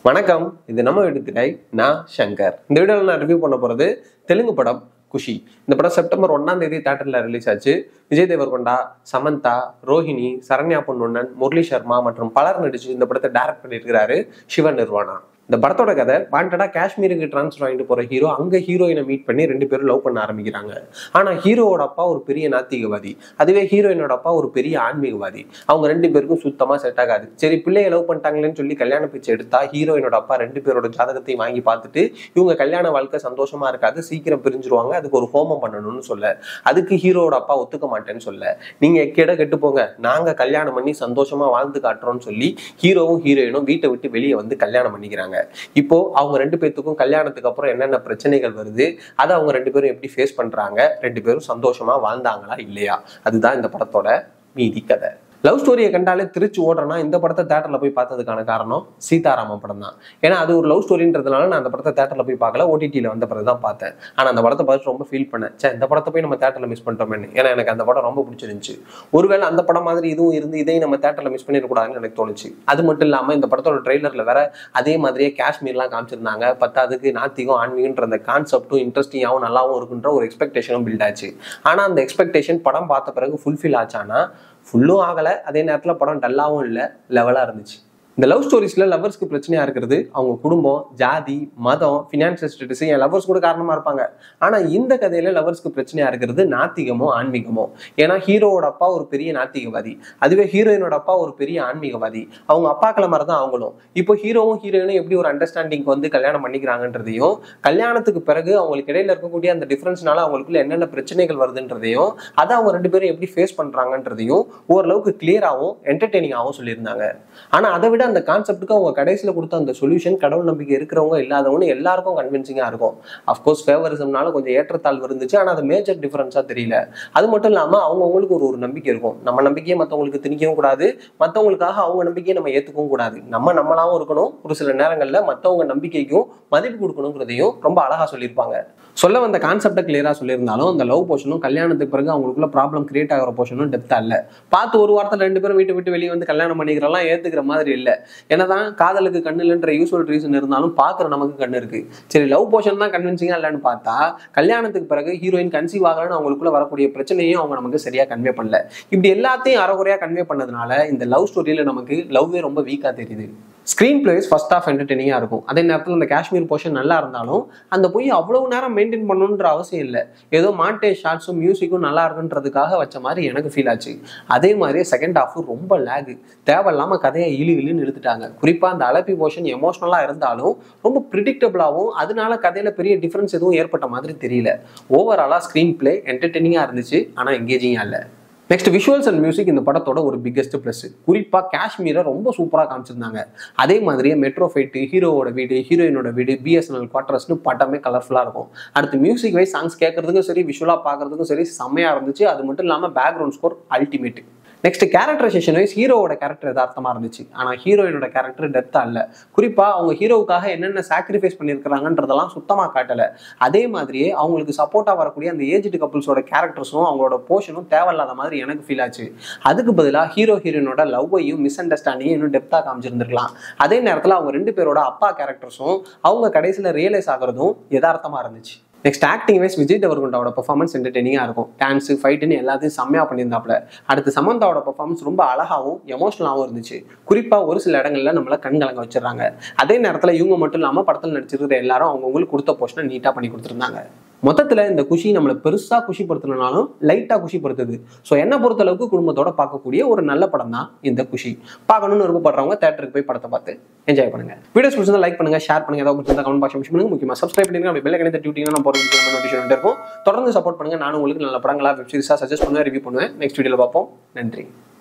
வணக்கம் இது நம்ம வீட்டு திரை நான் சங்கர் இந்த வீடியோவில் நான் ரிவ்யூ பண்ண போகிறது தெலுங்கு படம் குஷி இந்த படம் செப்டம்பர் ஒன்னாம் தேதி தேட்டரில் ரிலீஸ் ஆச்சு விஜய் தேவர்கொண்டா சமந்தா ரோஹிணி சரண்யா பொன்னுண்ணன் முரளி சர்மா மற்றும் பலர் நடிச்சு இந்த படத்தை டைரக்ட் பண்ணியிருக்கிறாரு சிவ நிர்வாணா இந்த படத்தோட கதை வாண்டடா காஷ்மீருக்கு டிரான்ஸ்ஃபர் வாங்கிட்டு போற ஹீரோ அங்க ஹீரோயினை மீட் பண்ணி ரெண்டு பேரும் லவ் பண்ண ஆரம்பிக்கிறாங்க ஆனா ஹீரோவோட அப்பா ஒரு பெரிய நாத்திகவாதி அதுவே ஹீரோயினோட அப்பா ஒரு பெரிய ஆன்மீகவாதி அவங்க ரெண்டு பேருக்கும் சுத்தமா செட் ஆகாது சரி பிள்ளைய லவ் பண்ணிட்டாங்களேன்னு சொல்லி கல்யாண பிச்சை எடுத்தா ஹீரோயினோட அப்பா ரெண்டு பேரோட ஜாதகத்தையும் வாங்கி பார்த்துட்டு இவங்க கல்யாண வாழ்க்கை சந்தோஷமா இருக்காது சீக்கிரம் பிரிஞ்சிருவாங்க அதுக்கு ஒரு ஹோமம் பண்ணணும்னு சொல்ல அதுக்கு ஹீரோவோட அப்பா ஒத்துக்க மாட்டேன்னு சொல்ல நீங்க எக்கேட கெட்டு போங்க நாங்க கல்யாணம் பண்ணி சந்தோஷமா வாழ்ந்து காட்டுறோம்னு சொல்லி ஹீரோவும் ஹீரோயினும் வீட்டை விட்டு வெளியே வந்து கல்யாணம் பண்ணிக்கிறாங்க இப்போ அவங்க ரெண்டு பேர்த்துக்கும் கல்யாணத்துக்கு அப்புறம் என்னென்ன பிரச்சனைகள் வருது அதை அவங்க ரெண்டு பேரும் எப்படி ஃபேஸ் பண்றாங்க ரெண்டு பேரும் சந்தோஷமா வாழ்ந்தாங்களா இல்லையா அதுதான் இந்த படத்தோட மீதி கதை லவ் ஸ்டோரியை கண்டாலே திருச்சி ஓடுறேன்னா இந்த படத்தை தேட்டரில் போய் பார்த்ததுக்கான காரணம் சீதாராமன் படம் தான் ஏன்னா அது ஒரு லவ் ஸ்டோரின்றதுனால நான் அந்த படத்தை தேட்டரில் போய் பார்க்கல ஓடிடியில் வந்த பிறகு தான் பார்த்தேன் ஆனால் அந்த படத்தை பார்த்து ரொம்ப ஃபீல் பண்ணேன் சே இந்த படத்தை போய் நம்ம தேட்டரில் மிஸ் பண்ணிட்டோமேனு ஏன்னா எனக்கு அந்த படம் ரொம்ப பிடிச்சிருந்துச்சு ஒருவேளை அந்த படம் மாதிரி இதுவும் இருந்து இதையும் நம்ம தேட்டரில் மிஸ் பண்ணிடக்கூடாதுன்னு எனக்கு தோணுச்சு அது மட்டும் இல்லாமல் இந்த படத்தோட ட்ரெய்லரில் வேற அதே மாதிரியே காஷ்மீர்லாம் காமிச்சிருந்தாங்க பத்தாவதுக்கு நாத்திகம் ஆன்மீகன்ற அந்த கான்செப்டும் இன்ட்ரெஸ்டிங்காகவும் நல்லாவும் இருக்குன்ற ஒரு எக்ஸ்பெக்டேஷனும் பில்ட் ஆச்சு ஆனால் அந்த எக்ஸ்பெக்டேஷன் படம் பார்த்த பிறகு ஃபுல்ஃபில் ஆச்சானா ஃபுல்லும் ஆகலை அதே நேரத்தில் படம் டல்லாகவும் இல்லை லெவலாக இருந்துச்சு இந்த லவ் ஸ்டோரிஸ்ல லவர்ஸ்க்கு பிரச்சனையா இருக்கிறது அவங்க குடும்பம் ஜாதி மதம் ஃபினான்ஷியல் ஸ்டேட்டஸ் என் லவர்ஸ் கூட காரணமா இருப்பாங்க ஆனா இந்த கதையில லவர்ஸ்க்கு பிரச்சனையா இருக்கிறது நாத்திகமோ ஆன்மீகமோ ஏன்னா ஹீரோவோட அப்பா ஒரு பெரிய நாத்திகவாதி அதுவே ஹீரோயினோட அப்பா ஒரு பெரிய ஆன்மீகவாதி அவங்க அப்பாக்களை மாதிரி தான் அவங்களும் இப்போ ஹீரோவும் ஹீரோயினும் எப்படி ஒரு அண்டர்ஸ்டாண்டிங் வந்து கல்யாணம் பண்ணிக்கிறாங்கன்றதையும் கல்யாணத்துக்கு பிறகு அவங்களுக்கு இடையில இருக்கக்கூடிய அந்த டிஃபரன்ஸ்னால அவங்களுக்குள்ள என்னென்ன பிரச்சனைகள் வருதுன்றதையும் அதை அவங்க ரெண்டு பேரும் எப்படி ஃபேஸ் பண்றாங்கன்றதையும் ஓரளவுக்கு கிளியராகவும் என்டர்டெய்னிங்காகவும் சொல்லியிருந்தாங்க ஆனா அதை விட அந்த கான்செப்ட்டுக்கு அவங்க கடைசியில் கொடுத்த அந்த சொல்யூஷன் கடவுள் நம்பிக்கை இருக்கிறவங்க இல்லாதவங்க எல்லாருக்கும் கன்வின்சிங்காக இருக்கும் அஃப்கோர்ஸ் ஃபேவரிசம்னால கொஞ்சம் ஏற்றத்தாழ்வு இருந்துச்சு ஆனால் அது மேஜர் டிஃபரன்ஸாக தெரியல அது மட்டும் இல்லாமல் அவங்கவுங்களுக்கு ஒரு ஒரு நம்பிக்கை இருக்கும் நம்ம நம்பிக்கையை மற்றவங்களுக்கு திணிக்கவும் கூடாது மற்றவங்களுக்காக அவங்க நம்பிக்கையை நம்ம ஏற்றுக்கவும் கூடாது நம்ம நம்மளாவும் இருக்கணும் ஒரு சில நேரங்களில் மற்றவங்க நம்பிக்கைக்கும் மதிப்பு கொடுக்கணுங்கிறதையும் ரொம்ப அழகாக சொல்லியிருப்பாங்க சொல்ல வந்த கான்செப்டை கிளியராக சொல்லியிருந்தாலும் அந்த லவ் போர்ஷனும் கல்யாணத்துக்கு பிறகு அவங்களுக்குள்ள ப்ராப்ளம் கிரியேட் ஆகிற போர்ஷனும் டெப்த்தாக இல்லை பார்த்து ஒரு வாரத்தில் ரெண்டு பேரும் வீட்டை விட்டு வெளியே வந்து கல்யாணம் பண்ணிக்கிறலாம் ஏற்றுக்கிற மாதிரி இல்லை என்னதான் காதலுக்கு கண்ணு இல்லைன்ற யூஸ்வல் ரீசன் இருந்தாலும் பார்க்குற நமக்கு கண்ணு இருக்கு சரி லவ் போர்ஷன் தான் கன்வின்சிங்காக இல்லைன்னு பார்த்தா கல்யாணத்துக்கு பிறகு ஹீரோயின் கன்சீவ் ஆகலன்னு அவங்களுக்குள்ள வரக்கூடிய பிரச்சனையும் அவங்க நமக்கு சரியாக கன்வே பண்ணல இப்படி எல்லாத்தையும் அறகுறையாக கன்வே பண்ணதுனால இந்த லவ் ஸ்டோரியில் நமக்கு லவ்வே ரொம்ப வீக்காக தெரியுது ஸ்க்ரீன் பிளேஸ் ஃபர்ஸ்ட் ஆஃப் என்டர்டெய்னிங்காக இருக்கும் அதே நேரத்தில் அந்த காஷ்மீர் போர்ஷன் நல்லா இருந்தாலும் அந்த போய் அவ்வளவு நேரம் மெயின்டைன் பண்ணணுன்ற அவசியம் இல்லை ஏதோ மாண்டே ஷார்ட்ஸும் மியூசிக்கும் நல்லா இருக்குன்றதுக்காக வச்ச மாதிரி எனக்கு ஃபீல் ஆச்சு அதே மாதிரி செகண்ட் ஹாஃப் ரொம்ப லேகு தேவையில்லாமல் கதையை இழு இழுன்னு இழுத்துட்டாங்க குறிப்பாக அந்த அலப்பி போர்ஷன் எமோஷ்னலாக இருந்தாலும் ரொம்ப ப்ரிடிக்டபிளாகவும் அதனால கதையில் பெரிய டிஃப்ரென்ஸ் எதுவும் ஏற்பட்ட மாதிரி தெரியல ஓவராலாக ஸ்க்ரீன் பிளே என்டர்டெய்னிங்காக இருந்துச்சு ஆனால் எங்கேஜிங்காக இல்லை நெக்ஸ்ட் விஷுவல்ஸ் அண்ட் மியூசிக் இந்த படத்தோட ஒரு பிக்கெஸ்ட் ப்ளஸ் குறிப்பாக காஷ்மீரை ரொம்ப சூப்பராக காமிச்சிருந்தாங்க அதே மாதிரியே மெட்ரோ ஃபைட்டு ஹீரோவோட வீடு ஹீரோயினோட வீடு பிஎஸ்என்எல் குவார்டர்ஸ்னு பட்டமே கலர்ஃபுல்லாக இருக்கும் அடுத்து மியூசிக் வைஸ் சாங்ஸ் கேட்கறதுக்கும் சரி விஷுவலாக பார்க்கறதுக்கும் சரி செம்மையாக இருந்துச்சு அது மட்டும் இல்லாமல் background score ultimate next characterisation wise ஹீரோவோட கேரக்டர் யதார்த்தமாக இருந்துச்சு ஆனால் ஹீரோயினோட கேரக்டர் டெப்த்தாக இல்லை குறிப்பாக அவங்க ஹீரோவுக்காக என்னென்ன சாக்ரிஃபைஸ் பண்ணியிருக்கிறாங்கன்றதெல்லாம் சுத்தமாக காட்டலை அதே மாதிரியே அவங்களுக்கு சப்போர்ட்டாக வரக்கூடிய அந்த ஏஜ்டு கப்புள்ஸோட கேரக்டர்ஸும் அவங்களோட போர்ஷனும் தேவையில்லாத மாதிரி எனக்கு ஃபீல் ஆச்சு அதுக்கு பதிலாக ஹீரோ ஹீரோயினோட லவ்வையும் மிஸ் அண்டர்ஸ்டாண்டிங்கும் இன்னும் டெப்த்தாக காமிச்சிருந்திருக்கலாம் அதே நேரத்தில் அவங்க ரெண்டு பேரோட அப்பா கேரக்டர்ஸும் அவங்க கடைசியில் ரியலைஸ் ஆகிறதும் யதார்த்தமாக இருந்துச்சு நெக்ஸ்ட் ஆக்டிங் வைஸ் விஜய் தேவர்கொண்டாவோட பர்ஃபார்மன்ஸ் என்டர்டெய்னிங்காக இருக்கும் டான்ஸு ஃபைட்டுன்னு எல்லாத்தையும் செம்மையாக பண்ணியிருந்தாப்புல அடுத்து சமந்தாவோட பர்ஃபார்மன்ஸ் ரொம்ப அழகாகவும் எமோஷனலாகவும் இருந்துச்சு குறிப்பாக ஒரு சில இடங்கள்ல நம்மளை கண் கலங்க வச்சிடறாங்க அதே நேரத்தில் இவங்க மட்டும் இல்லாமல் படத்தில் நடிச்சிருக்கிற எல்லாரும் அவங்கவுங்களுக்கு கொடுத்த போர்ஷனை நீட்டாக பண்ணி கொடுத்துருந்தாங்க மொத்தத்தில் இந்த குஷி நம்மளை பெருசாக குஷிப்படுத்தினாலும் லைட்டாக குஷிப்படுத்துது ஸோ என்னை பொறுத்தளவுக்கு குடும்பத்தோட பார்க்கக்கூடிய ஒரு நல்ல படம் தான் இந்த குஷி பார்க்கணும்னு விருப்பப்படுறவங்க தேட்டருக்கு போய் படத்தை பார்த்து என்ஜாய் பண்ணுங்க வீடியோஸ் பிடிச்சிருந்தா லைக் பண்ணுங்க ஷேர் பண்ணுங்க ஏதாவது பிடிச்சிருந்தா கமெண்ட் பாக்ஸ் பண்ணுங்க முக்கியமாக சப்ஸ்கிரைப் பண்ணிருங்க அப்படி பெல்லை கணித்த டியூட்டிங்கன்னா நான் போகிற நோட்டிஃபிகேஷன் இருக்கும் தொடர்ந்து சப்போர்ட் பண்ணுங்க நானும் உங்களுக்கு நல்ல படங்களா வெப் சீரிஸாக சஜஸ்ட் பண்ணுவேன் ரிவ்யூ பண்ணுவேன் நெக்ஸ்ட் வீடியோவில் பார்ப்போம் நன்றி